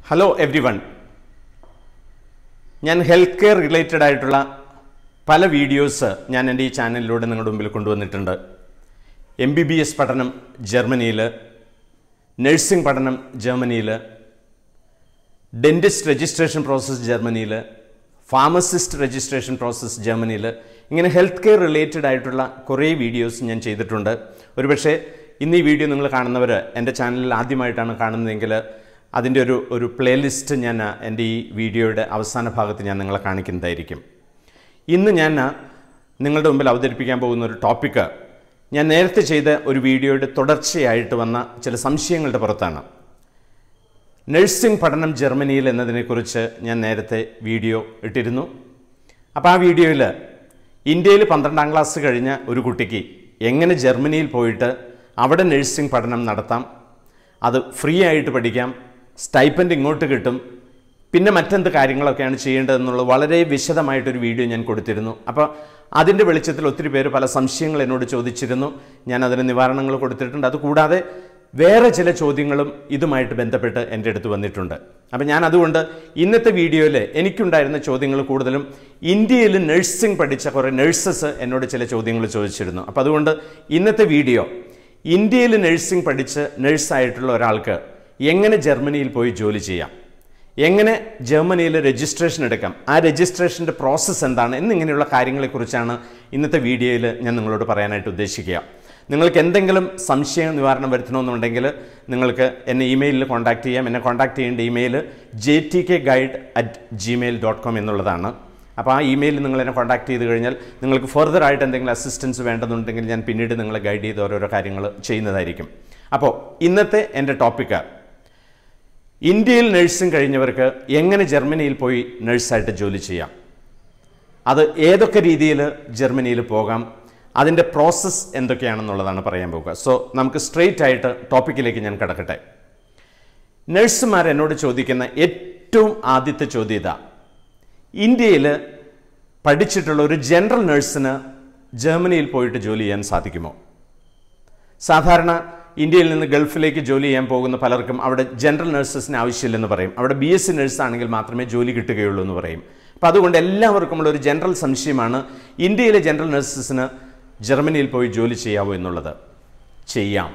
hello everyone ഞാൻ health care related ആയിട്ടുള്ള പല വീഡിയോസ് ഞാൻ എൻ്റെ ഈ ചാനലിലൂടെ നിങ്ങളുടെ മുമ്പിൽ കൊണ്ടുവന്നിട്ടുണ്ട് എം ബി ബി എസ് പഠനം ജർമ്മനിയിൽ നഴ്സിംഗ് പഠനം ജർമ്മനിയിൽ ഡെൻറ്റിസ്റ്റ് രജിസ്ട്രേഷൻ പ്രോസസ്സ് ജർമ്മനിയിൽ ഫാർമസിസ്റ്റ് രജിസ്ട്രേഷൻ പ്രോസസ്സ് ജർമ്മനിയിൽ ഇങ്ങനെ ഹെൽത്ത് കെയർ റിലേറ്റഡ് ആയിട്ടുള്ള കുറേ വീഡിയോസ് ഞാൻ ചെയ്തിട്ടുണ്ട് ഒരുപക്ഷെ ഇന്ന് ഈ വീഡിയോ നിങ്ങൾ കാണുന്നവർ എൻ്റെ ചാനലിൽ ആദ്യമായിട്ടാണ് കാണുന്നതെങ്കിൽ അതിൻ്റെ ഒരു ഒരു പ്ലേലിസ്റ്റ് ഞാൻ എൻ്റെ ഈ വീഡിയോയുടെ അവസാന ഭാഗത്ത് ഞാൻ നിങ്ങളെ കാണിക്കുന്നതായിരിക്കും ഇന്ന് ഞാൻ നിങ്ങളുടെ മുമ്പിൽ അവതരിപ്പിക്കാൻ പോകുന്ന ഒരു ടോപ്പിക്ക് ഞാൻ നേരത്തെ ചെയ്ത ഒരു വീഡിയോയുടെ തുടർച്ചയായിട്ട് വന്ന ചില സംശയങ്ങളുടെ പുറത്താണ് നഴ്സിംഗ് പഠനം ജർമ്മനിയിൽ എന്നതിനെക്കുറിച്ച് ഞാൻ നേരത്തെ വീഡിയോ ഇട്ടിരുന്നു അപ്പോൾ ആ വീഡിയോയിൽ ഇന്ത്യയിൽ പന്ത്രണ്ടാം ക്ലാസ് കഴിഞ്ഞ ഒരു കുട്ടിക്ക് എങ്ങനെ ജർമ്മനിയിൽ പോയിട്ട് അവിടെ നഴ്സിംഗ് പഠനം നടത്താം അത് ഫ്രീ ആയിട്ട് പഠിക്കാം സ്റ്റൈപ്പൻഡ് ഇങ്ങോട്ട് കിട്ടും പിന്നെ മറ്റെന്ത് കാര്യങ്ങളൊക്കെയാണ് ചെയ്യേണ്ടതെന്നുള്ളത് വളരെ വിശദമായിട്ടൊരു വീഡിയോ ഞാൻ കൊടുത്തിരുന്നു അപ്പോൾ അതിൻ്റെ വെളിച്ചത്തിൽ ഒത്തിരി പേര് പല സംശയങ്ങൾ എന്നോട് ചോദിച്ചിരുന്നു ഞാൻ അതിന് നിവാരണങ്ങൾ കൊടുത്തിട്ടുണ്ട് അതുകൂടാതെ വേറെ ചില ചോദ്യങ്ങളും ഇതുമായിട്ട് ബന്ധപ്പെട്ട് എൻ്റെ അടുത്ത് വന്നിട്ടുണ്ട് അപ്പം ഞാൻ അതുകൊണ്ട് ഇന്നത്തെ വീഡിയോയിൽ എനിക്കുണ്ടായിരുന്ന ചോദ്യങ്ങൾ കൂടുതലും ഇന്ത്യയിൽ നഴ്സിംഗ് പഠിച്ച കുറേ നഴ്സസ് എന്നോട് ചില ചോദ്യങ്ങൾ ചോദിച്ചിരുന്നു അപ്പോൾ അതുകൊണ്ട് ഇന്നത്തെ വീഡിയോ ഇന്ത്യയിൽ നഴ്സിംഗ് പഠിച്ച് നഴ്സായിട്ടുള്ള ഒരാൾക്ക് എങ്ങനെ ജർമ്മനിയിൽ പോയി ജോലി ചെയ്യാം എങ്ങനെ ജർമ്മനിയിൽ രജിസ്ട്രേഷൻ എടുക്കാം ആ രജിസ്ട്രേഷൻ്റെ പ്രോസസ്സ് എന്താണ് എന്നിങ്ങനെയുള്ള കാര്യങ്ങളെക്കുറിച്ചാണ് ഇന്നത്തെ വീഡിയോയിൽ ഞാൻ നിങ്ങളോട് പറയാനായിട്ട് ഉദ്ദേശിക്കുക നിങ്ങൾക്ക് എന്തെങ്കിലും സംശയ നിവാരണം വരുത്തണമെന്നുണ്ടെങ്കിൽ നിങ്ങൾക്ക് എന്നെ ഇമെയിലിൽ കോൺടാക്ട് ചെയ്യാം എന്നെ കോൺടാക്ട് ചെയ്യേണ്ട email J T K guide at Gmail dot com എന്നുള്ളതാണ് അപ്പോൾ ആ ഇമെയിലിൽ നിങ്ങൾ എന്നെ കോൺടാക്ട് ചെയ്ത് കഴിഞ്ഞാൽ നിങ്ങൾക്ക് ഫർദർ ആയിട്ട് എന്തെങ്കിലും അസിസ്റ്റൻസ് വേണ്ടതുണ്ടെങ്കിൽ ഞാൻ പിന്നീട് നിങ്ങളെ ഗൈഡ് ചെയ്ത് ഓരോരോ കാര്യങ്ങൾ ചെയ്യുന്നതായിരിക്കും അപ്പോൾ ഇന്നത്തെ എൻ്റെ ടോപ്പിക്ക് ഇന്ത്യയിൽ നഴ്സിംഗ് കഴിഞ്ഞവർക്ക് എങ്ങനെ ജർമ്മനിയിൽ പോയി നഴ്സായിട്ട് ജോലി ചെയ്യാം അത് ഏതൊക്കെ രീതിയിൽ ജർമ്മനിയിൽ പോകാം അതിൻ്റെ പ്രോസസ്സ് എന്തൊക്കെയാണെന്നുള്ളതാണ് പറയാൻ പോകുക സോ നമുക്ക് സ്ട്രെയിറ്റ് ആയിട്ട് ടോപ്പിക്കിലേക്ക് ഞാൻ കിടക്കട്ടെ നഴ്സുമാർ എന്നോട് ചോദിക്കുന്ന ഏറ്റവും ആദ്യത്തെ ചോദ്യം ഇതാ ഇന്ത്യയിൽ പഠിച്ചിട്ടുള്ള ഒരു ജനറൽ നഴ്സിന് ജർമ്മനിയിൽ പോയിട്ട് ജോലി ചെയ്യാൻ സാധിക്കുമോ സാധാരണ ഇന്ത്യയിൽ നിന്ന് ഗൾഫിലേക്ക് ജോലി ചെയ്യാൻ പോകുന്ന പലർക്കും അവിടെ ജനറൽ നഴ്സസിന് ആവശ്യമില്ലെന്ന് പറയും അവിടെ ബി എസ് സി നഴ്സ് ആണെങ്കിൽ മാത്രമേ ജോലി കിട്ടുകയുള്ളൂ എന്ന് പറയും അപ്പം അതുകൊണ്ട് എല്ലാവർക്കുമുള്ള ഒരു ജനറൽ സംശയമാണ് ഇന്ത്യയിലെ ജനറൽ നഴ്സസിന് ജർമ്മനിയിൽ പോയി ജോലി ചെയ്യാവോ എന്നുള്ളത് ചെയ്യാം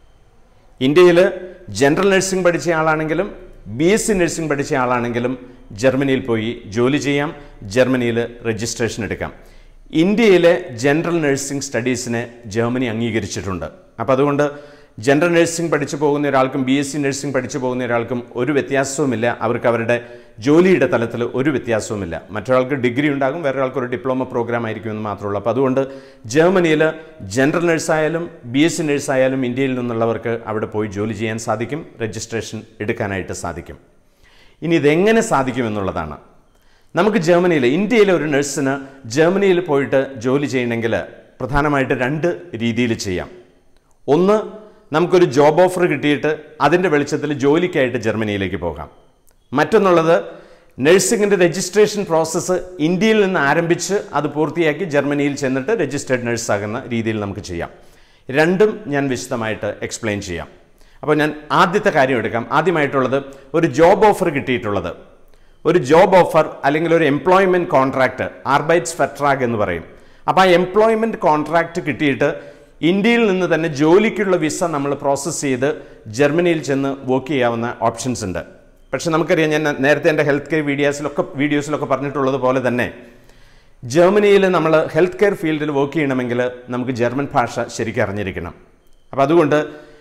ഇന്ത്യയിൽ ജനറൽ നഴ്സിംഗ് പഠിച്ച ആളാണെങ്കിലും ബി എസ് സി നഴ്സിംഗ് പഠിച്ച ആളാണെങ്കിലും ജർമ്മനിയിൽ പോയി ജോലി ചെയ്യാം ജർമ്മനിയിൽ രജിസ്ട്രേഷൻ എടുക്കാം ഇന്ത്യയിലെ ജനറൽ നഴ്സിംഗ് സ്റ്റഡീസിനെ ജർമ്മനി അംഗീകരിച്ചിട്ടുണ്ട് അപ്പോൾ അതുകൊണ്ട് ജനറൽ നഴ്സിംഗ് പഠിച്ചു പോകുന്ന ഒരാൾക്കും ബി എസ് സി നഴ്സിംഗ് പഠിച്ചു പോകുന്ന ഒരാൾക്കും ഒരു വ്യത്യാസവുമില്ല അവർക്ക് അവരുടെ ജോലിയുടെ തലത്തിൽ ഒരു വ്യത്യാസവുമില്ല മറ്റൊരാൾക്ക് ഡിഗ്രി ഉണ്ടാകും വേറെ ആൾക്ക് ഒരു ഡിപ്ലോമ പ്രോഗ്രാം ആയിരിക്കും എന്ന് മാത്രമേ ഉള്ളൂ അപ്പോൾ അതുകൊണ്ട് ജർമ്മനിയിൽ ജനറൽ നഴ്സായാലും ബി എസ് സി നഴ്സായാലും ഇന്ത്യയിൽ നിന്നുള്ളവർക്ക് അവിടെ പോയി ജോലി ചെയ്യാൻ സാധിക്കും രജിസ്ട്രേഷൻ എടുക്കാനായിട്ട് സാധിക്കും ഇനി ഇതെങ്ങനെ സാധിക്കുമെന്നുള്ളതാണ് നമുക്ക് ജർമ്മനിയിൽ ഇന്ത്യയിലെ ഒരു നഴ്സിന് ജർമ്മനിയിൽ പോയിട്ട് ജോലി ചെയ്യണമെങ്കിൽ പ്രധാനമായിട്ട് രണ്ട് രീതിയിൽ ചെയ്യാം ഒന്ന് നമുക്കൊരു ജോബ് ഓഫർ കിട്ടിയിട്ട് അതിൻ്റെ വെളിച്ചത്തിൽ ജോലിക്കായിട്ട് ജർമ്മനിയിലേക്ക് പോകാം മറ്റൊന്നുള്ളത് നഴ്സിംഗിൻ്റെ രജിസ്ട്രേഷൻ പ്രോസസ്സ് ഇന്ത്യയിൽ നിന്ന് ആരംഭിച്ച് അത് പൂർത്തിയാക്കി ജർമ്മനിയിൽ ചെന്നിട്ട് രജിസ്റ്റേർഡ് നഴ്സാകുന്ന രീതിയിൽ നമുക്ക് ചെയ്യാം രണ്ടും ഞാൻ വിശദമായിട്ട് എക്സ്പ്ലെയിൻ ചെയ്യാം അപ്പോൾ ഞാൻ ആദ്യത്തെ കാര്യം എടുക്കാം ആദ്യമായിട്ടുള്ളത് ഒരു ജോബ് ഓഫർ കിട്ടിയിട്ടുള്ളത് ഒരു ജോബ് ഓഫർ അല്ലെങ്കിൽ ഒരു എംപ്ലോയ്മെൻറ്റ് കോൺട്രാക്റ്റ് ആർബൈറ്റ്സ് ഫെട്രാഗ് എന്ന് പറയും അപ്പോൾ ആ എംപ്ലോയ്മെൻറ്റ് കോൺട്രാക്റ്റ് കിട്ടിയിട്ട് ഇന്ത്യയിൽ നിന്ന് തന്നെ ജോലിക്കുള്ള വിസ നമ്മൾ പ്രോസസ്സ് ചെയ്ത് ജർമ്മനിയിൽ ചെന്ന് വർക്ക് ചെയ്യാവുന്ന ഓപ്ഷൻസ് ഉണ്ട് പക്ഷെ നമുക്കറിയാം ഞാൻ നേരത്തെ എൻ്റെ ഹെൽത്ത് കെയർ വീഡിയോസിലൊക്കെ വീഡിയോസിലൊക്കെ പറഞ്ഞിട്ടുള്ളത് പോലെ തന്നെ ജർമ്മനിയിൽ നമ്മൾ ഹെൽത്ത് കെയർ ഫീൽഡിൽ വർക്ക് ചെയ്യണമെങ്കിൽ നമുക്ക് ജർമ്മൻ ഭാഷ ശരിക്കും അറിഞ്ഞിരിക്കണം അപ്പോൾ അതുകൊണ്ട്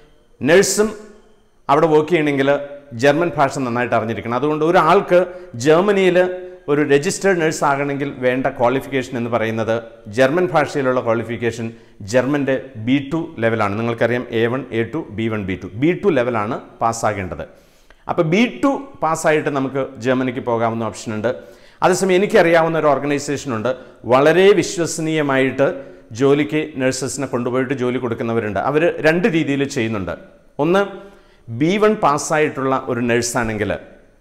നഴ്സും അവിടെ വർക്ക് ചെയ്യണമെങ്കിൽ ജർമ്മൻ ഭാഷ നന്നായിട്ട് അറിഞ്ഞിരിക്കണം അതുകൊണ്ട് ഒരാൾക്ക് ജർമ്മനിയിൽ ഒരു രജിസ്റ്റേർഡ് നഴ്സ് ആകണമെങ്കിൽ വേണ്ട ക്വാളിഫിക്കേഷൻ എന്ന് പറയുന്നത് ജർമ്മൻ ഭാഷയിലുള്ള ക്വാളിഫിക്കേഷൻ ജർമ്മൻ്റെ ബി ടു ലെവലാണ് നിങ്ങൾക്കറിയാം A one A two B one B two B two ലെവലാണ് പാസ്സാകേണ്ടത് അപ്പോൾ ബി ടു പാസ്സായിട്ട് നമുക്ക് ജർമ്മനിക്ക് പോകാവുന്ന ഓപ്ഷനുണ്ട് അതേസമയം എനിക്കറിയാവുന്ന ഒരു ഓർഗനൈസേഷനുണ്ട് വളരെ വിശ്വസനീയമായിട്ട് ജോലിക്ക് നഴ്സസിനെ കൊണ്ടുപോയിട്ട് ജോലി കൊടുക്കുന്നവരുണ്ട് അവർ രണ്ട് രീതിയിൽ ചെയ്യുന്നുണ്ട് ഒന്ന് ബി വൺ പാസ്സായിട്ടുള്ള ഒരു നഴ്സാണെങ്കിൽ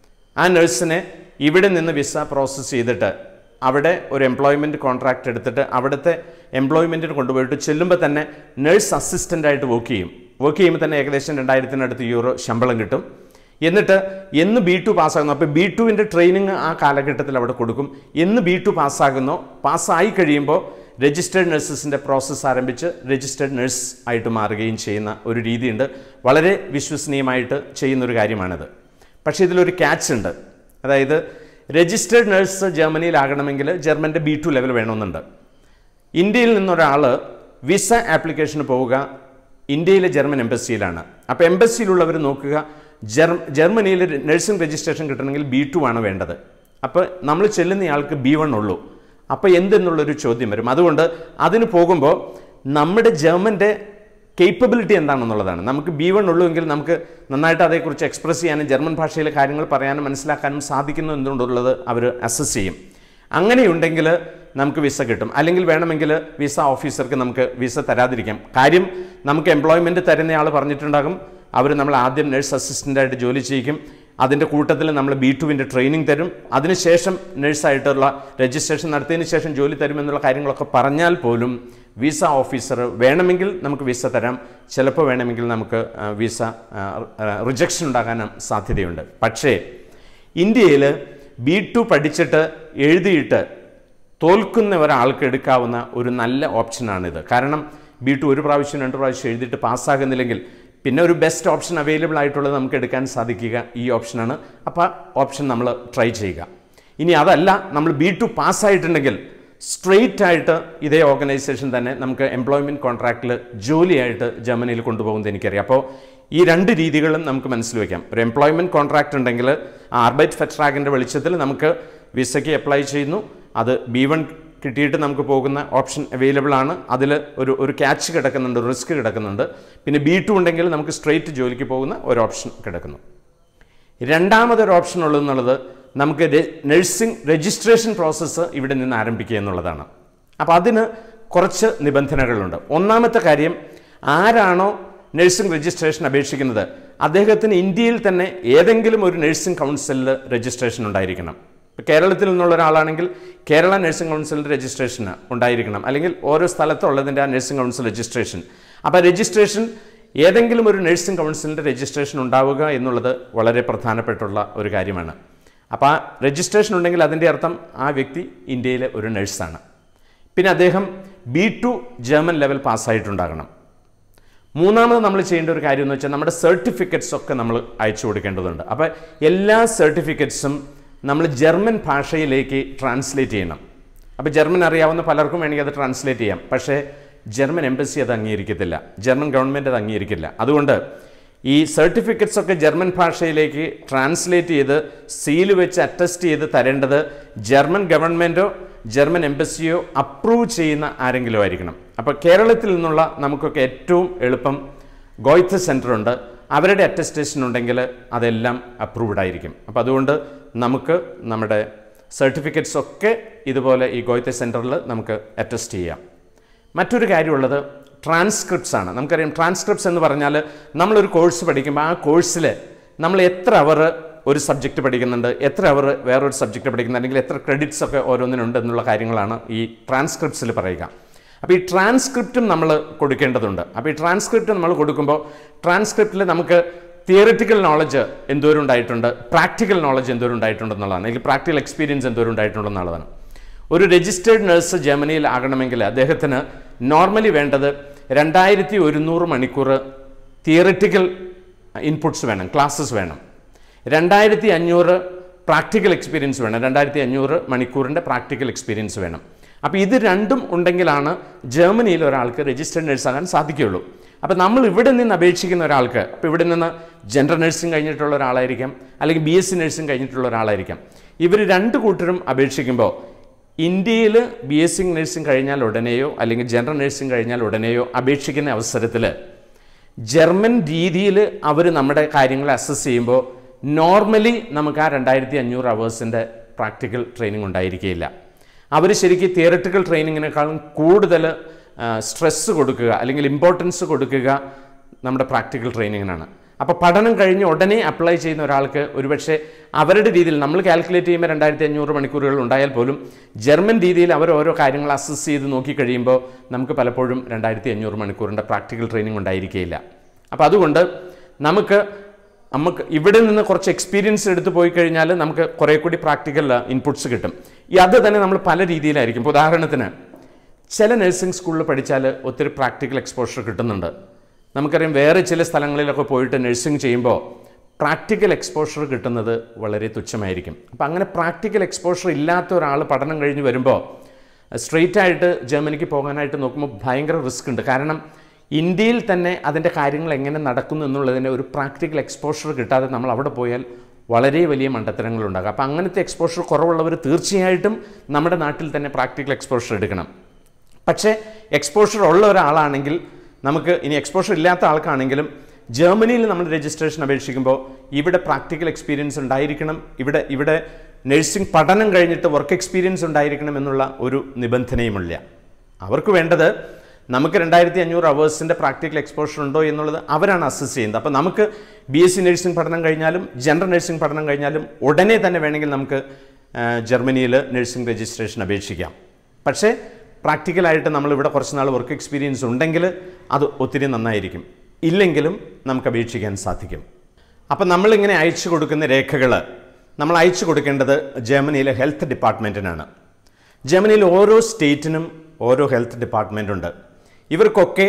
ആ നഴ്സിനെ ഇവിടെ നിന്ന് വിസ പ്രോസസ്സ് ചെയ്തിട്ട് അവിടെ ഒരു എംപ്ലോയ്മെൻറ്റ് കോൺട്രാക്റ്റ് എടുത്തിട്ട് അവിടുത്തെ എംപ്ലോയ്മെൻറ്റിന് കൊണ്ടുപോയിട്ട് ചെല്ലുമ്പോൾ തന്നെ നഴ്സ് അസിസ്റ്റൻ്റായിട്ട് വർക്ക് ചെയ്യും വർക്ക് ചെയ്യുമ്പോൾ തന്നെ ഏകദേശം രണ്ടായിരത്തിനടുത്ത് യൂറോ ശമ്പളം കിട്ടും എന്നിട്ട് എന്ന് ബി ടു പാസ്സാകുന്നു അപ്പോൾ ബി ടുവിൻ്റെ ട്രെയിനിങ് ആ കാലഘട്ടത്തിൽ അവിടെ കൊടുക്കും എന്ന് ബി ടു പാസ്സാകുന്നോ പാസ്സായി കഴിയുമ്പോൾ രജിസ്റ്റേർഡ് നഴ്സസിൻ്റെ പ്രോസസ്സ് ആരംഭിച്ച് രജിസ്റ്റേർഡ് നഴ്സ് ആയിട്ട് മാറുകയും ചെയ്യുന്ന ഒരു രീതിയുണ്ട് വളരെ വിശ്വസനീയമായിട്ട് ചെയ്യുന്നൊരു കാര്യമാണിത് പക്ഷേ ഇതിലൊരു ക്യാച്ച് ഉണ്ട് അതായത് രജിസ്റ്റേർഡ് നഴ്സ് ജർമ്മനിയിലാകണമെങ്കിൽ ജർമ്മൻ്റെ ബി ടു ലെവൽ വേണമെന്നുണ്ട് ഇന്ത്യയിൽ നിന്നൊരാൾ വിസ ആപ്ലിക്കേഷന് പോവുക ഇന്ത്യയിലെ ജർമ്മൻ എംബസിയിലാണ് അപ്പോൾ എംബസിയിലുള്ളവർ നോക്കുക ജർ ജർമ്മനിയിൽ നഴ്സിംഗ് രജിസ്ട്രേഷൻ കിട്ടണമെങ്കിൽ ബി ടു ആണ് വേണ്ടത് അപ്പോൾ നമ്മൾ ചെല്ലുന്നയാൾക്ക് ബി വൺ ഉള്ളൂ അപ്പോൾ എന്തെന്നുള്ളൊരു ചോദ്യം വരും അതുകൊണ്ട് അതിന് പോകുമ്പോൾ നമ്മുടെ ജർമ്മൻ്റെ കേപ്പബിലിറ്റി എന്താണെന്നുള്ളതാണ് നമുക്ക് ബി വൺ ഉള്ളൂ എങ്കിൽ നമുക്ക് നന്നായിട്ട് അതേക്കുറിച്ച് എക്സ്പ്രസ് ചെയ്യാനും ജർമ്മൻ ഭാഷയിലെ കാര്യങ്ങൾ പറയാനും മനസ്സിലാക്കാനും സാധിക്കുന്നു എന്തുകൊണ്ടുള്ളത് അവർ അസസ് ചെയ്യും അങ്ങനെയുണ്ടെങ്കിൽ നമുക്ക് വിസ കിട്ടും അല്ലെങ്കിൽ വേണമെങ്കിൽ വിസ ഓഫീസർക്ക് നമുക്ക് വിസ തരാതിരിക്കാം കാര്യം നമുക്ക് എംപ്ലോയ്മെൻറ്റ് തരുന്നയാൾ പറഞ്ഞിട്ടുണ്ടാകും അവർ നമ്മൾ ആദ്യം നഴ്സ് അസിസ്റ്റൻ്റായിട്ട് ജോലി ചെയ്യിക്കും അതിൻ്റെ കൂട്ടത്തിൽ നമ്മൾ ബി ടുവിൻ്റെ ട്രെയിനിങ് തരും അതിനുശേഷം നഴ്സായിട്ടുള്ള രജിസ്ട്രേഷൻ നടത്തിയതിന് ശേഷം ജോലി തരുമെന്നുള്ള കാര്യങ്ങളൊക്കെ പറഞ്ഞാൽ പോലും വിസ ഓഫീസർ വേണമെങ്കിൽ നമുക്ക് വിസ തരാം ചിലപ്പോൾ വേണമെങ്കിൽ നമുക്ക് ആ, വിസ റിജക്ഷൻ ഉണ്ടാകാനും സാധ്യതയുണ്ട് പക്ഷേ ഇന്ത്യയിൽ ബി ടു പഠിച്ചിട്ട് എഴുതിയിട്ട് തോൽക്കുന്ന ഒരാൾക്ക് എടുക്കാവുന്ന ഒരു നല്ല ഓപ്ഷനാണിത് കാരണം ബി ടു ഒരു പ്രാവശ്യം രണ്ട് പ്രാവശ്യം എഴുതിയിട്ട് പാസ്സാകുന്നില്ലെങ്കിൽ പിന്നെ ഒരു ബെസ്റ്റ് ഓപ്ഷൻ അവൈലബിൾ ആയിട്ടുള്ളത് നമുക്ക് എടുക്കാൻ സാധിക്കുക ഈ ഓപ്ഷനാണ് അപ്പോൾ ആ ഓപ്ഷൻ നമ്മൾ ട്രൈ ചെയ്യുക ഇനി അതല്ല നമ്മൾ ബി ടു പാസ്സായിട്ടുണ്ടെങ്കിൽ സ്ട്രെയിറ്റ് ആയിട്ട് ഇതേ ഓർഗനൈസേഷൻ തന്നെ നമുക്ക് എംപ്ലോയ്മെൻറ്റ് കോൺട്രാക്റ്റിൽ ജോലിയായിട്ട് ജർമ്മനിയിൽ കൊണ്ടുപോകുന്നത് എനിക്കറിയാം അപ്പോൾ ഈ രണ്ട് രീതികളും നമുക്ക് മനസ്സിൽ വയ്ക്കാം ഒരു എംപ്ലോയ്മെൻറ്റ് കോൺട്രാക്റ്റ് ഉണ്ടെങ്കിൽ ആ ആർബൈറ്റ് ഫെട്രാഗിൻ്റെ വെളിച്ചത്തിൽ നമുക്ക് വിസയ്ക്ക് അപ്ലൈ ചെയ്യുന്നു അത് ബി വൺ കിട്ടിയിട്ട് നമുക്ക് പോകുന്ന ഓപ്ഷൻ അവൈലബിൾ ആണ് അതിൽ ഒരു ഒരു ക്യാച്ച് കിടക്കുന്നുണ്ട് റിസ്ക് കിടക്കുന്നുണ്ട് പിന്നെ ബി ടു ഉണ്ടെങ്കിൽ നമുക്ക് സ്ട്രെയിറ്റ് ജോലിക്ക് പോകുന്ന ഒരു ഓപ്ഷൻ കിടക്കുന്നു രണ്ടാമതൊരു ഓപ്ഷൻ ഉള്ളതെന്നുള്ളത് നമുക്ക് നഴ്സിംഗ് രജിസ്ട്രേഷൻ പ്രോസസ്സ് ഇവിടെ നിന്ന് ആരംഭിക്കുക എന്നുള്ളതാണ് അപ്പോൾ അതിന് കുറച്ച് നിബന്ധനകളുണ്ട് ഒന്നാമത്തെ കാര്യം ആരാണോ നഴ്സിംഗ് രജിസ്ട്രേഷൻ അപേക്ഷിക്കുന്നത് അദ്ദേഹത്തിന് ഇന്ത്യയിൽ തന്നെ ഏതെങ്കിലും ഒരു നഴ്സിംഗ് കൗൺസിലിൽ രജിസ്ട്രേഷൻ ഉണ്ടായിരിക്കണം ഇപ്പോൾ കേരളത്തിൽ നിന്നുള്ള ഒരാളാണെങ്കിൽ കേരള നഴ്സിംഗ് കൗൺസിലിൻ്റെ രജിസ്ട്രേഷൻ ഉണ്ടായിരിക്കണം അല്ലെങ്കിൽ ഓരോ സ്ഥലത്തുള്ളതിൻ്റെ ആ നഴ്സിംഗ് കൗൺസിൽ രജിസ്ട്രേഷൻ അപ്പോൾ രജിസ്ട്രേഷൻ ഏതെങ്കിലും ഒരു നഴ്സിംഗ് കൗൺസിലിൻ്റെ രജിസ്ട്രേഷൻ ഉണ്ടാവുക എന്നുള്ളത് വളരെ പ്രധാനപ്പെട്ടുള്ള ഒരു കാര്യമാണ് അപ്പോൾ ആ രജിസ്ട്രേഷൻ ഉണ്ടെങ്കിൽ അതിൻ്റെ അർത്ഥം ആ വ്യക്തി ഇന്ത്യയിലെ ഒരു നഴ്സാണ് പിന്നെ അദ്ദേഹം ബി ടു ജർമ്മൻ ലെവൽ പാസ്സായിട്ടുണ്ടാകണം മൂന്നാമത് നമ്മൾ ചെയ്യേണ്ട ഒരു കാര്യം എന്ന് വെച്ചാൽ നമ്മുടെ സർട്ടിഫിക്കറ്റ്സ് ഒക്കെ നമ്മൾ അയച്ചു കൊടുക്കേണ്ടതുണ്ട് അപ്പോൾ എല്ലാ സർട്ടിഫിക്കറ്റ്സും നമ്മൾ ജർമ്മൻ ഭാഷയിലേക്ക് ട്രാൻസ്ലേറ്റ് ചെയ്യണം അപ്പോൾ ജർമ്മൻ അറിയാവുന്ന പലർക്കും വേണമെങ്കിൽ അത് ട്രാൻസ്ലേറ്റ് ചെയ്യാം പക്ഷേ ജർമ്മൻ എംബസി അത് അംഗീകരിക്കത്തില്ല ജർമ്മൻ ഗവൺമെൻറ് അത് അംഗീകരിക്കില്ല അതുകൊണ്ട് ഈ സർട്ടിഫിക്കറ്റ്സ് ഒക്കെ ജർമ്മൻ ഭാഷയിലേക്ക് ട്രാൻസ്ലേറ്റ് ചെയ്ത് സീൽ വെച്ച് അറ്റസ്റ്റ് ചെയ്ത് തരേണ്ടത് ജർമ്മൻ ഗവൺമെൻറ്റോ ജർമ്മൻ എംബസിയോ അപ്രൂവ് ചെയ്യുന്ന ആരെങ്കിലും ആയിരിക്കണം അപ്പോൾ കേരളത്തിൽ നിന്നുള്ള നമുക്കൊക്കെ ഏറ്റവും എളുപ്പം ഗോയ്ത്ത സെൻറ്റർ ഉണ്ട് അവരുടെ അറ്റസ്റ്റേഷൻ ഉണ്ടെങ്കിൽ അതെല്ലാം അപ്രൂവ്ഡ് ആയിരിക്കും അപ്പോൾ അതുകൊണ്ട് നമുക്ക് നമ്മുടെ സർട്ടിഫിക്കറ്റ്സ് ഒക്കെ ഇതുപോലെ ഈ ഗോയ്ത്ത സെൻറ്ററിൽ നമുക്ക് അറ്റസ്റ്റ് ചെയ്യാം മറ്റൊരു കാര്യമുള്ളത് ട്രാൻസ്ക്രിപ്റ്റ്സ് ആണ് നമുക്കറിയാം ട്രാൻസ്ക്രിപ്റ്റ്സ് എന്ന് പറഞ്ഞാൽ നമ്മളൊരു കോഴ്സ് പഠിക്കുമ്പോൾ ആ കോഴ്സിൽ നമ്മൾ എത്ര അവർ ഒരു സബ്ജക്റ്റ് പഠിക്കുന്നുണ്ട് എത്ര അവർ വേറൊരു സബ്ജക്റ്റ് പഠിക്കുന്നുണ്ട് അല്ലെങ്കിൽ എത്ര ക്രെഡിറ്റ്സ് ഒക്കെ ഓരോന്നിനുണ്ട് എന്നുള്ള കാര്യങ്ങളാണ് ഈ ട്രാൻസ്ക്രിപ്റ്റ്സിൽ പറയുക അപ്പോൾ ഈ ട്രാൻസ്ക്രിപ്റ്റും നമ്മൾ കൊടുക്കേണ്ടതുണ്ട് അപ്പോൾ ഈ ട്രാൻസ്ക്രിപ്റ്റ് നമ്മൾ കൊടുക്കുമ്പോൾ ട്രാൻസ്ക്രിപ്റ്റിൽ നമുക്ക് തിയറിറ്റിക്കൽ നോളജ് എന്തോരം ഉണ്ടായിട്ടുണ്ട് പ്രാക്ടിക്കൽ നോളജ് എന്തോരം ഉണ്ടായിട്ടുണ്ടെന്നുള്ളതാണ് അല്ലെങ്കിൽ പ്രാക്ടിക്കൽ എക്സ്പീരിയൻസ് എന്തോരം ഉണ്ടായിട്ടുണ്ടെന്നുള്ളതാണ് ഒരു രജിസ്റ്റേർഡ് നഴ്സ് ജർമ്മനിയിൽ ആകണമെങ്കിൽ അദ്ദേഹത്തിന് നോർമലി വേണ്ടത് രണ്ടായിരത്തി ഒരുന്നൂറ് മണിക്കൂർ തിയറിറ്റിക്കൽ ഇൻപുട്സ് വേണം ക്ലാസ്സസ് വേണം രണ്ടായിരത്തി അഞ്ഞൂറ് പ്രാക്ടിക്കൽ എക്സ്പീരിയൻസ് വേണം രണ്ടായിരത്തി അഞ്ഞൂറ് മണിക്കൂറിൻ്റെ പ്രാക്ടിക്കൽ എക്സ്പീരിയൻസ് വേണം അപ്പോൾ ഇത് രണ്ടും ഉണ്ടെങ്കിലാണ് ജർമ്മനിയിൽ ഒരാൾക്ക് രജിസ്റ്റേർഡ് നഴ്സ് ആകാൻ സാധിക്കുകയുള്ളൂ അപ്പോൾ നമ്മൾ ഇവിടെ നിന്ന് അപേക്ഷിക്കുന്ന ഒരാൾക്ക് അപ്പോൾ ഇവിടെ നിന്ന് ജനറൽ നഴ്സിംഗ് കഴിഞ്ഞിട്ടുള്ള ഒരാളായിരിക്കാം അല്ലെങ്കിൽ ബി എസ് സി നഴ്സിംഗ് കഴിഞ്ഞിട്ടുള്ള ഒരാളായിരിക്കാം ഇവർ രണ്ട് കൂട്ടരും അപേക്ഷിക്കുമ്പോൾ ഇന്ത്യയിൽ ബി എസ് സി നഴ്സിംഗ് കഴിഞ്ഞാൽ ഉടനെയോ അല്ലെങ്കിൽ ജനറൽ നഴ്സിംഗ് കഴിഞ്ഞാൽ ഉടനെയോ അപേക്ഷിക്കുന്ന അവസരത്തിൽ ജർമ്മൻ രീതിയിൽ അവർ നമ്മുടെ കാര്യങ്ങൾ അസസ് ചെയ്യുമ്പോൾ നോർമലി നമുക്ക് ആ രണ്ടായിരത്തി അഞ്ഞൂറ് അവേഴ്സിൻ്റെ പ്രാക്ടിക്കൽ ട്രെയിനിങ് ഉണ്ടായിരിക്കുകയില്ല അവർ ശരിക്കും തിയററ്റിക്കൽ ട്രെയിനിങ്ങിനേക്കാളും കൂടുതൽ സ്ട്രെസ്സ് കൊടുക്കുക അല്ലെങ്കിൽ ഇമ്പോർട്ടൻസ് കൊടുക്കുക നമ്മുടെ പ്രാക്ടിക്കൽ ട്രെയിനിങ്ങിനാണ് അപ്പോൾ പഠനം കഴിഞ്ഞ് ഉടനെ അപ്ലൈ ചെയ്യുന്ന ഒരാൾക്ക് ഒരുപക്ഷെ അവരുടെ രീതിയിൽ നമ്മൾ കാൽക്കുലേറ്റ് ചെയ്യുമ്പോൾ രണ്ടായിരത്തി അഞ്ഞൂറ് മണിക്കൂറുകൾ ഉണ്ടായാൽ പോലും ജർമ്മൻ രീതിയിൽ അവർ ഓരോ കാര്യങ്ങൾ അസസ് ചെയ്ത് നോക്കിക്കഴിയുമ്പോൾ നമുക്ക് പലപ്പോഴും രണ്ടായിരത്തി അഞ്ഞൂറ് മണിക്കൂറിൻ്റെ പ്രാക്ടിക്കൽ ട്രെയിനിങ് ഉണ്ടായിരിക്കുകയില്ല അപ്പോൾ അതുകൊണ്ട് നമുക്ക് നമുക്ക് ഇവിടെ നിന്ന് കുറച്ച് എക്സ്പീരിയൻസ് എടുത്ത് പോയി കഴിഞ്ഞാൽ നമുക്ക് കുറേ കൂടി പ്രാക്ടിക്കൽ ഇൻപുട്സ് കിട്ടും ഈ അത് തന്നെ നമ്മൾ പല രീതിയിലായിരിക്കും ഇപ്പോൾ ഉദാഹരണത്തിന് ചില നഴ്സിംഗ് സ്കൂളിൽ പഠിച്ചാൽ ഒത്തിരി പ്രാക്ടിക്കൽ എക്സ്പോഷർ കിട്ടുന്നുണ്ട് നമുക്കറിയാം വേറെ ചില സ്ഥലങ്ങളിലൊക്കെ പോയിട്ട് നഴ്സിംഗ് ചെയ്യുമ്പോൾ പ്രാക്ടിക്കൽ എക്സ്പോഷർ കിട്ടുന്നത് വളരെ തുച്ഛമായിരിക്കും അപ്പം അങ്ങനെ പ്രാക്ടിക്കൽ എക്സ്പോഷർ ഇല്ലാത്ത ഒരാൾ പഠനം കഴിഞ്ഞ് വരുമ്പോൾ സ്ട്രെയിറ്റ് ആയിട്ട് ജർമ്മനിക്ക് പോകാനായിട്ട് നോക്കുമ്പോൾ ഭയങ്കര റിസ്ക് ഉണ്ട് കാരണം ഇന്ത്യയിൽ തന്നെ അതിൻ്റെ കാര്യങ്ങൾ എങ്ങനെ നടക്കുന്നു എന്നുള്ളതിൻ്റെ ഒരു പ്രാക്ടിക്കൽ എക്സ്പോഷർ കിട്ടാതെ നമ്മൾ അവിടെ പോയാൽ വളരെ വലിയ മണ്ടത്തരങ്ങളുണ്ടാകും അപ്പോൾ അങ്ങനത്തെ എക്സ്പോഷർ കുറവുള്ളവർ തീർച്ചയായിട്ടും നമ്മുടെ നാട്ടിൽ തന്നെ പ്രാക്ടിക്കൽ എക്സ്പോഷർ എടുക്കണം പക്ഷേ എക്സ്പോഷർ ഉള്ള ഒരാളാണെങ്കിൽ നമുക്ക് ഇനി എക്സ്പോഷർ ഇല്ലാത്ത ആൾക്കാണെങ്കിലും ജർമ്മനിയിൽ നമ്മൾ രജിസ്ട്രേഷൻ അപേക്ഷിക്കുമ്പോൾ ഇവിടെ പ്രാക്ടിക്കൽ എക്സ്പീരിയൻസ് ഉണ്ടായിരിക്കണം ഇവിടെ ഇവിടെ നഴ്സിംഗ് പഠനം കഴിഞ്ഞിട്ട് വർക്ക് എക്സ്പീരിയൻസ് ഉണ്ടായിരിക്കണം എന്നുള്ള ഒരു നിബന്ധനയുമില്ല അവർക്ക് വേണ്ടത് നമുക്ക് രണ്ടായിരത്തി അഞ്ഞൂറ് അവേഴ്സിൻ്റെ പ്രാക്ടിക്കൽ എക്സ്പോഷർ ഉണ്ടോ എന്നുള്ളത് അവരാണ് അസസ് ചെയ്യുന്നത് അപ്പോൾ നമുക്ക് ബി എസ് സി നഴ്സിംഗ് പഠനം കഴിഞ്ഞാലും ജനറൽ നഴ്സിംഗ് പഠനം കഴിഞ്ഞാലും ഉടനെ തന്നെ വേണമെങ്കിൽ നമുക്ക് ജർമ്മനിയിൽ നഴ്സിംഗ് രജിസ്ട്രേഷൻ അപേക്ഷിക്കാം പക്ഷേ പ്രാക്ടിക്കലായിട്ട് നമ്മളിവിടെ കുറച്ച് നാൾ വർക്ക് എക്സ്പീരിയൻസ് ഉണ്ടെങ്കിൽ അത് ഒത്തിരി നന്നായിരിക്കും ഇല്ലെങ്കിലും നമുക്ക് അപേക്ഷിക്കാൻ സാധിക്കും അപ്പം നമ്മളിങ്ങനെ അയച്ചു കൊടുക്കുന്ന രേഖകൾ നമ്മൾ അയച്ചു കൊടുക്കേണ്ടത് ജർമ്മനിയിലെ ഹെൽത്ത് ഡിപ്പാർട്ട്മെൻറ്റിനാണ് ജർമ്മനിയിൽ ഓരോ സ്റ്റേറ്റിനും ഓരോ ഹെൽത്ത് ഡിപ്പാർട്ട്മെൻ്റ് ഉണ്ട് ഇവർക്കൊക്കെ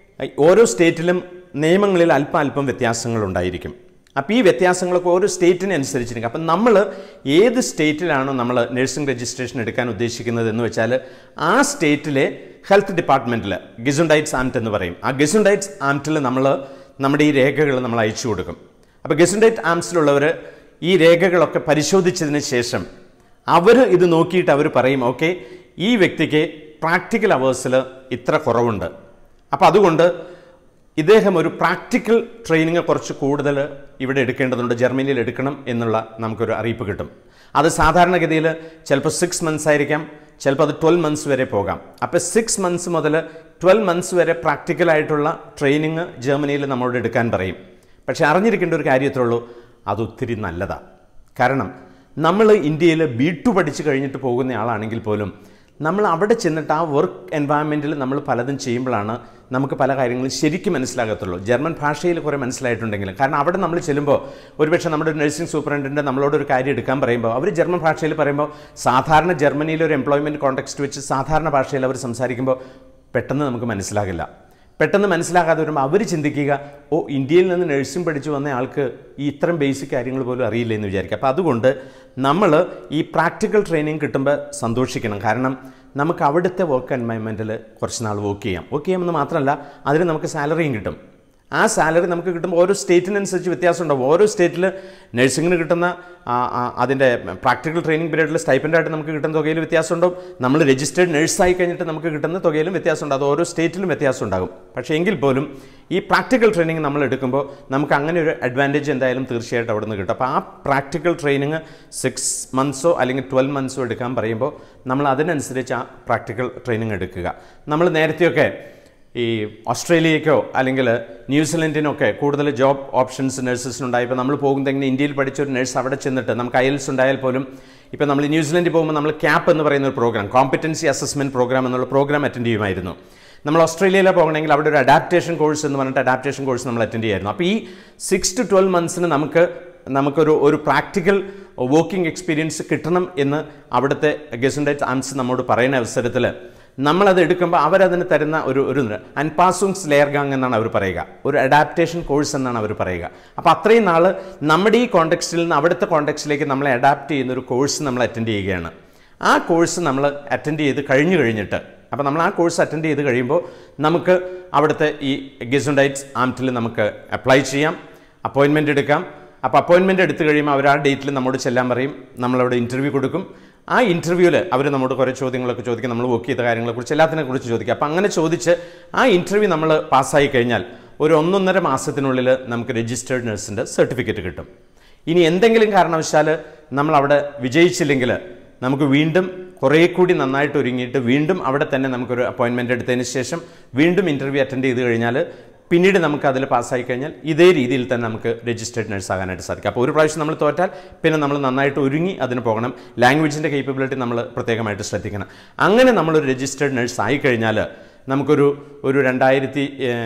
ഓരോ സ്റ്റേറ്റിലും നിയമങ്ങളിൽ അല്പം അല്പം വ്യത്യാസങ്ങളുണ്ടായിരിക്കും അപ്പോൾ ഈ വ്യത്യാസങ്ങളൊക്കെ ഓരോ സ്റ്റേറ്റിനനുസരിച്ചിരിക്കും അപ്പം നമ്മൾ ഏത് സ്റ്റേറ്റിലാണോ നമ്മൾ നഴ്സിംഗ് രജിസ്ട്രേഷൻ എടുക്കാൻ ഉദ്ദേശിക്കുന്നത് എന്ന് വെച്ചാൽ ആ സ്റ്റേറ്റിലെ ഹെൽത്ത് ഡിപ്പാർട്ട്മെൻറ്റിൽ ഗിസുണ്ടൈറ്റ്സ് ആംറ്റ് എന്ന് പറയും ആ ഗിസുണ്ടൈറ്റ്സ് ആംറ്റിൽ നമ്മൾ നമ്മുടെ ഈ രേഖകൾ നമ്മൾ അയച്ചു കൊടുക്കും അപ്പോൾ ഗിസുണ്ടൈറ്റ് ആംസിലുള്ളവർ ഈ രേഖകളൊക്കെ പരിശോധിച്ചതിന് ശേഷം അവർ ഇത് നോക്കിയിട്ട് അവർ പറയും ഓക്കെ ഈ വ്യക്തിക്ക് പ്രാക്ടിക്കൽ അവേഴ്സിൽ ഇത്ര കുറവുണ്ട് അപ്പോൾ അതുകൊണ്ട് ഇദ്ദേഹം ഒരു പ്രാക്ടിക്കൽ ട്രെയിനിങ് കുറച്ച് കൂടുതൽ ഇവിടെ എടുക്കേണ്ടതുണ്ട് ജർമ്മനിയിൽ എടുക്കണം എന്നുള്ള നമുക്കൊരു അറിയിപ്പ് കിട്ടും അത് സാധാരണഗതിയിൽ ചിലപ്പോൾ സിക്സ് മന്ത്സ് ആയിരിക്കാം ചിലപ്പോൾ അത് ട്വൽവ് മന്ത്സ് വരെ പോകാം അപ്പോൾ സിക്സ് മന്ത്സ് മുതൽ ട്വൽവ് മന്ത്സ് വരെ പ്രാക്ടിക്കലായിട്ടുള്ള ട്രെയിനിങ് ജർമ്മനിയിൽ നമ്മളോട് എടുക്കാൻ പറയും പക്ഷേ അറിഞ്ഞിരിക്കേണ്ട ഒരു കാര്യത്തുള്ളൂ അത് ഒത്തിരി നല്ലതാണ് കാരണം നമ്മൾ ഇന്ത്യയിൽ ബി ടു പഠിച്ച് കഴിഞ്ഞിട്ട് പോകുന്ന ആളാണെങ്കിൽ പോലും നമ്മൾ അവിടെ ചെന്നിട്ട് ആ വർക്ക് എൻവയൺമെൻറ്റിൽ നമ്മൾ പലതും ചെയ്യുമ്പോഴാണ് നമുക്ക് പല കാര്യങ്ങളും ശരിക്കും മനസ്സിലാകത്തുള്ളൂ ജർമ്മൻ ഭാഷയിൽ കുറേ മനസ്സിലായിട്ടുണ്ടെങ്കിലും കാരണം അവിടെ നമ്മൾ ചെല്ലുമ്പോൾ ഒരുപക്ഷെ നമ്മുടെ നഴ്സിംഗ് സൂപ്രണ്ടൻ്റ് നമ്മളോട് ഒരു കാര്യം എടുക്കാൻ പറയുമ്പോൾ അവർ ജർമ്മൻ ഭാഷയിൽ പറയുമ്പോൾ സാധാരണ ജർമ്മനിയിലെ ഒരു എംപ്ലോയ്മെൻറ്റ് കോൺടെക്സ്റ്റ് വെച്ച് സാധാരണ ഭാഷയിൽ അവർ സംസാരിക്കുമ്പോൾ പെട്ടെന്ന് നമുക്ക് മനസ്സിലാകില്ല പെട്ടെന്ന് മനസ്സിലാകാതെ വരുമ്പോൾ അവർ ചിന്തിക്കുക ഓ ഇന്ത്യയിൽ നിന്ന് നഴ്സിംഗ് പഠിച്ചു വന്ന ആൾക്ക് ഈ ഇത്തരം ബേസിക് കാര്യങ്ങൾ പോലും അറിയില്ല എന്ന് വിചാരിക്കുക അപ്പോൾ അതുകൊണ്ട് നമ്മൾ ഈ പ്രാക്ടിക്കൽ ട്രെയിനിങ് കിട്ടുമ്പോൾ സന്തോഷിക്കണം കാരണം നമുക്ക് അവിടുത്തെ വർക്ക് എൻവയൺമെൻറ്റിൽ കുറച്ച് നാൾ വർക്ക് ചെയ്യാം വർക്ക് ചെയ്യാമെന്ന് മാത്രമല്ല അതിന് നമുക്ക് സാലറിയും കിട്ടും ആ സാലറി നമുക്ക് കിട്ടുമ്പോൾ ഓരോ സ്റ്റേറ്റിനനുസരിച്ച് വ്യത്യാസം ഉണ്ടാവും ഓരോ സ്റ്റേറ്റിൽ നഴ്സിംഗിന് കിട്ടുന്ന ആ, ആ, അതിൻ്റെ പ്രാക്ടിക്കൽ ട്രെയിനിങ് പീരീഡിൽ സ്റ്റൈപ്പൻ്റായിട്ട് നമുക്ക് കിട്ടുന്ന തുകയിൽ വ്യത്യാസം ഉണ്ടാവും നമ്മൾ രജിസ്റ്റേർഡ് നഴ്സായി കഴിഞ്ഞിട്ട് നമുക്ക് കിട്ടുന്ന തുകയിലും വ്യത്യാസം ഉണ്ടാകും അത് ഓരോ സ്റ്റേറ്റിലും വ്യത്യാസം ഉണ്ടാകും പക്ഷേ എങ്കിൽ പോലും ഈ പ്രാക്ടിക്കൽ ട്രെയിനിങ് നമ്മൾ എടുക്കുമ്പോൾ നമുക്ക് അങ്ങനെ ഒരു അഡ്വാൻറ്റേജ് എന്തായാലും തീർച്ചയായിട്ടും അവിടെ നിന്ന് കിട്ടും അപ്പോൾ ആ പ്രാക്ടിക്കൽ ട്രെയിനിങ് സിക്സ് മന്ത്സോ അല്ലെങ്കിൽ ട്വൽവ് മന്ത്സോ എടുക്കാൻ പറയുമ്പോൾ നമ്മൾ അതിനനുസരിച്ച് ആ പ്രാക്ടിക്കൽ ട്രെയിനിങ് എടുക്കുക നമ്മൾ നേരത്തെയൊക്കെ ഈ ഓസ്ട്രേലിയക്കോ അല്ലെങ്കിൽ ന്യൂസിലൻഡിനൊക്കെ കൂടുതൽ ജോബ് ഓപ്ഷൻസ് നഴ്സസിനുണ്ടായപ്പോൾ നമ്മൾ പോകുന്നെങ്കിൽ ഇന്ത്യയിൽ പഠിച്ച ഒരു നഴ്സ് അവിടെ ചെന്നിട്ട് നമുക്ക് അയൽസ് ഉണ്ടായാൽ പോലും ഇപ്പോൾ നമ്മൾ ന്യൂസിലൻഡിൽ പോകുമ്പോൾ നമ്മൾ ക്യാപ്പ് എന്ന് പറയുന്ന ഒരു പ്രോഗ്രാം കോമ്പറ്റൻസി അസസ്മെൻറ്റ് പ്രോഗ്രാം എന്നുള്ള പ്രോഗ്രാം അറ്റൻഡ് ചെയ്യുമായിരുന്നു നമ്മൾ ഓസ്ട്രേലിയയിൽ പോകണമെങ്കിൽ അവിടെ ഒരു അഡാപ്റ്റേഷൻ കോഴ്സ് എന്ന് പറഞ്ഞിട്ട് അഡാപ്റ്റേഷൻ കോഴ്സ് നമ്മൾ അറ്റൻഡ് ചെയ്യായിരുന്നു അപ്പോൾ ഈ സിക്സ് ടു ട്വൽവ് മന്ത്സിന് നമുക്ക് നമുക്കൊരു ഒരു പ്രാക്ടിക്കൽ വർക്കിംഗ് എക്സ്പീരിയൻസ് കിട്ടണം എന്ന് അവിടുത്തെ ഗസൻഡേറ്റ് ആംസ് നമ്മോട് പറയുന്ന അവസരത്തിൽ നമ്മളത് എടുക്കുമ്പോൾ അവരതിന് തരുന്ന ഒരു ഒരു അൻപാസുങ്സ് ലെയർഗാങ് എന്നാണ് അവർ പറയുക ഒരു അഡാപ്റ്റേഷൻ കോഴ്സ് എന്നാണ് അവർ പറയുക അപ്പോൾ അത്രയും നാൾ നമ്മുടെ ഈ കോണ്ടെക്സ്റ്റിൽ നിന്ന് അവിടുത്തെ കോണ്ടെക്സ്റ്റിലേക്ക് നമ്മളെ അഡാപ്റ്റ് ചെയ്യുന്ന ഒരു കോഴ്സ് നമ്മൾ അറ്റൻഡ് ചെയ്യുകയാണ് ആ കോഴ്സ് നമ്മൾ അറ്റൻഡ് ചെയ്ത് കഴിഞ്ഞു കഴിഞ്ഞിട്ട് അപ്പോൾ നമ്മൾ ആ കോഴ്സ് അറ്റൻഡ് ചെയ്ത് കഴിയുമ്പോൾ നമുക്ക് അവിടുത്തെ ഈ ഗിസുണ്ടൈറ്റ്സ് ആംറ്റിൽ നമുക്ക് അപ്ലൈ ചെയ്യാം അപ്പോയിൻമെൻ്റ് എടുക്കാം അപ്പോൾ അപ്പോയിൻമെൻ്റ് എടുത്തു കഴിയുമ്പോൾ അവർ ആ ഡേറ്റിൽ നമ്മോട് ചെല്ലാൻ പറയും നമ്മളവിടെ ഇൻ്റർവ്യൂ കൊടുക്കും ആ ഇൻ്റർവ്യൂവിൽ അവർ നമ്മോട് കുറേ ചോദ്യങ്ങളൊക്കെ ചോദിക്കും നമ്മൾ വർക്ക് ചെയ്ത കാര്യങ്ങളെക്കുറിച്ച് എല്ലാത്തിനെ കുറിച്ച് ചോദിക്കും അപ്പോൾ അങ്ങനെ ചോദിച്ച് ആ ഇൻ്റർവ്യൂ നമ്മൾ പാസ്സായി കഴിഞ്ഞാൽ ഒരു ഒന്നൊന്നര മാസത്തിനുള്ളിൽ നമുക്ക് രജിസ്റ്റേർഡ് നഴ്സിൻ്റെ സർട്ടിഫിക്കറ്റ് കിട്ടും ഇനി എന്തെങ്കിലും കാരണവശാൽ നമ്മൾ അവിടെ വിജയിച്ചില്ലെങ്കിൽ നമുക്ക് വീണ്ടും കുറേ കൂടി നന്നായിട്ട് ഒരുങ്ങിയിട്ട് വീണ്ടും അവിടെ തന്നെ നമുക്കൊരു അപ്പോയിൻമെൻ്റ് എടുത്തതിന് ശേഷം വീണ്ടും ഇൻ്റർവ്യൂ അറ്റൻഡ് ചെയ്ത് കഴിഞ്ഞാൽ പിന്നീട് നമുക്ക് അതിൽ പാസ്സായി കഴിഞ്ഞാൽ ഇതേ രീതിയിൽ തന്നെ നമുക്ക് രജിസ്റ്റേർഡ് നഴ്സ് ആകാനായിട്ട് സാധിക്കും അപ്പോൾ ഒരു പ്രാവശ്യം നമ്മൾ തോറ്റാൽ പിന്നെ നമ്മൾ നന്നായിട്ട് ഒരുങ്ങി അതിന് പോകണം ലാംഗ്വേജിൻ്റെ കേപ്പബിലിറ്റി നമ്മൾ പ്രത്യേകമായിട്ട് ശ്രദ്ധിക്കണം അങ്ങനെ നമ്മളൊരു രജിസ്റ്റേർഡ് നഴ്സ് ആയി കഴിഞ്ഞാൽ നമുക്കൊരു ഒരു രണ്ടായിരത്തി ഏഹ്,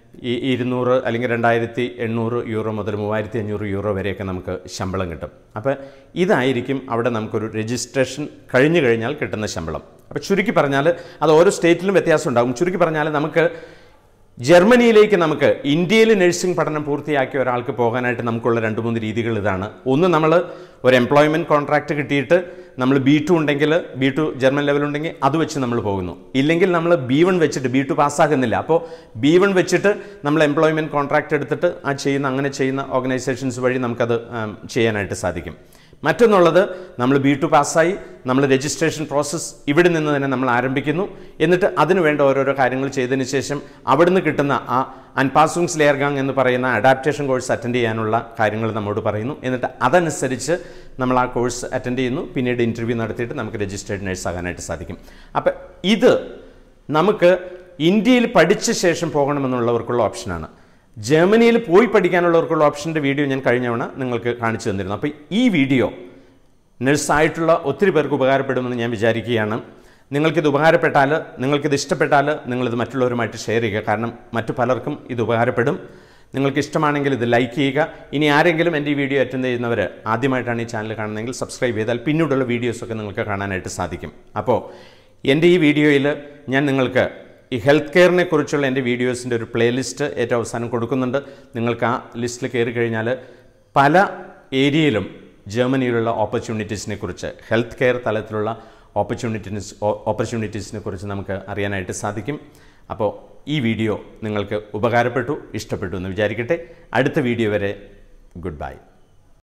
ഈ ഇരുന്നൂറ് അല്ലെങ്കിൽ രണ്ടായിരത്തി എണ്ണൂറ് യൂറോ മുതൽ മൂവായിരത്തി അഞ്ഞൂറ് യൂറോ വരെയൊക്കെ നമുക്ക് ശമ്പളം കിട്ടും അപ്പോൾ ഇതായിരിക്കും അവിടെ നമുക്കൊരു രജിസ്ട്രേഷൻ കഴിഞ്ഞു കഴിഞ്ഞാൽ കിട്ടുന്ന ശമ്പളം അപ്പോൾ ചുരുക്കി പറഞ്ഞാൽ അത് ഓരോ സ്റ്റേറ്റിലും വ്യത്യാസം ഉണ്ടാകും ചുരുക്കി പറഞ്ഞാൽ നമുക്ക് ജർമ്മനിയിലേക്ക് നമുക്ക് ഇന്ത്യയിൽ നഴ്സിംഗ് പഠനം പൂർത്തിയാക്കിയ ഒരാൾക്ക് പോകാനായിട്ട് നമുക്കുള്ള രണ്ട് മൂന്ന് രീതികൾ ഇതാണ് ഒന്ന് നമ്മൾ ഒരു എംപ്ലോയ്മെൻറ്റ് കോൺട്രാക്റ്റ് കിട്ടിയിട്ട് നമ്മൾ ബി ടു ഉണ്ടെങ്കിൽ ബി ടു ജർമ്മൻ ലെവലുണ്ടെങ്കിൽ അത് വെച്ച് നമ്മൾ പോകുന്നു ഇല്ലെങ്കിൽ നമ്മൾ ബി വൺ വെച്ചിട്ട് ബി ടു പാസ്സാകുന്നില്ല അപ്പോൾ ബി വൺ വെച്ചിട്ട് നമ്മൾ എംപ്ലോയ്മെൻറ്റ് കോൺട്രാക്റ്റ് എടുത്തിട്ട് ആ ചെയ്യുന്ന അങ്ങനെ ചെയ്യുന്ന ഓർഗനൈസേഷൻസ് വഴി നമുക്കത് ഉം, ചെയ്യാനായിട്ട് സാധിക്കും മറ്റൊന്നുള്ളത് നമ്മൾ ബി ടു പാസ്സായി നമ്മൾ രജിസ്ട്രേഷൻ പ്രോസസ്സ് ഇവിടെ നിന്ന് തന്നെ നമ്മൾ ആരംഭിക്കുന്നു എന്നിട്ട് അതിന് വേണ്ട ഓരോരോ കാര്യങ്ങൾ ചെയ്തതിന് ശേഷം അവിടുന്ന് കിട്ടുന്ന ആ അൻപാസുങ്സ് ലെയർഗാങ് എന്ന് പറയുന്ന അഡാപ്റ്റേഷൻ കോഴ്സ് അറ്റൻഡ് ചെയ്യാനുള്ള കാര്യങ്ങൾ നമ്മോട് പറയുന്നു എന്നിട്ട് അതനുസരിച്ച് നമ്മൾ ആ കോഴ്സ് അറ്റൻഡ് ചെയ്യുന്നു പിന്നീട് ഇൻ്റർവ്യൂ നടത്തിയിട്ട് നമുക്ക് രജിസ്റ്റേർഡ് നേഴ്സ് ആകാനായിട്ട് സാധിക്കും അപ്പം ഇത് നമുക്ക് ഇന്ത്യയിൽ പഠിച്ച ശേഷം പോകണമെന്നുള്ളവർക്കുള്ള ഓപ്ഷനാണ് ജർമ്മനിയിൽ പോയി പഠിക്കാനുള്ളവർക്കുള്ള ഓപ്ഷൻ്റെ വീഡിയോ ഞാൻ കഴിഞ്ഞ തവണ നിങ്ങൾക്ക് കാണിച്ചു തന്നിരുന്നു അപ്പോൾ ഈ വീഡിയോ നഴ്സായിട്ടുള്ള ഒത്തിരി പേർക്ക് ഉപകാരപ്പെടുമെന്ന് ഞാൻ വിചാരിക്കുകയാണ് നിങ്ങൾക്കിത് ഉപകാരപ്പെട്ടാൽ നിങ്ങൾക്കിത് ഇഷ്ടപ്പെട്ടാൽ നിങ്ങളിത് മറ്റുള്ളവരുമായിട്ട് ഷെയർ ചെയ്യുക കാരണം മറ്റു പലർക്കും ഇത് ഉപകാരപ്പെടും നിങ്ങൾക്ക് ഇഷ്ടമാണെങ്കിൽ ഇത് ലൈക്ക് ചെയ്യുക ഇനി ആരെങ്കിലും എൻ്റെ ഈ വീഡിയോ അറ്റൻഡ് ചെയ്യുന്നവർ ആദ്യമായിട്ടാണ് ഈ ചാനൽ കാണുന്നതെങ്കിൽ സബ്സ്ക്രൈബ് ചെയ്താൽ പിന്നീടുള്ള വീഡിയോസൊക്കെ നിങ്ങൾക്ക് കാണാനായിട്ട് സാധിക്കും അപ്പോൾ എൻ്റെ ഈ വീഡിയോയിൽ ഞാൻ നിങ്ങൾക്ക് ഈ ഹെൽത്ത് കെയറിനെ കുറിച്ചുള്ള എൻ്റെ വീഡിയോസിൻ്റെ ഒരു പ്ലേലിസ്റ്റ് ഏറ്റവും അവസാനം കൊടുക്കുന്നുണ്ട് നിങ്ങൾക്ക് ആ ലിസ്റ്റിൽ കയറി കഴിഞ്ഞാൽ പല ഏരിയയിലും ജർമ്മനിയിലുള്ള ഓപ്പർച്യൂണിറ്റീസിനെ കുറിച്ച് ഹെൽത്ത് കെയർ തലത്തിലുള്ള ഓപ്പർച്യൂണിറ്റീസ് ഓപ്പർച്യൂണിറ്റീസിനെ കുറിച്ച് നമുക്ക് അറിയാനായിട്ട് സാധിക്കും അപ്പോൾ ഈ വീഡിയോ നിങ്ങൾക്ക് ഉപകാരപ്പെട്ടു ഇഷ്ടപ്പെട്ടു എന്ന് വിചാരിക്കട്ടെ അടുത്ത വീഡിയോ വരെ ഗുഡ് ബൈ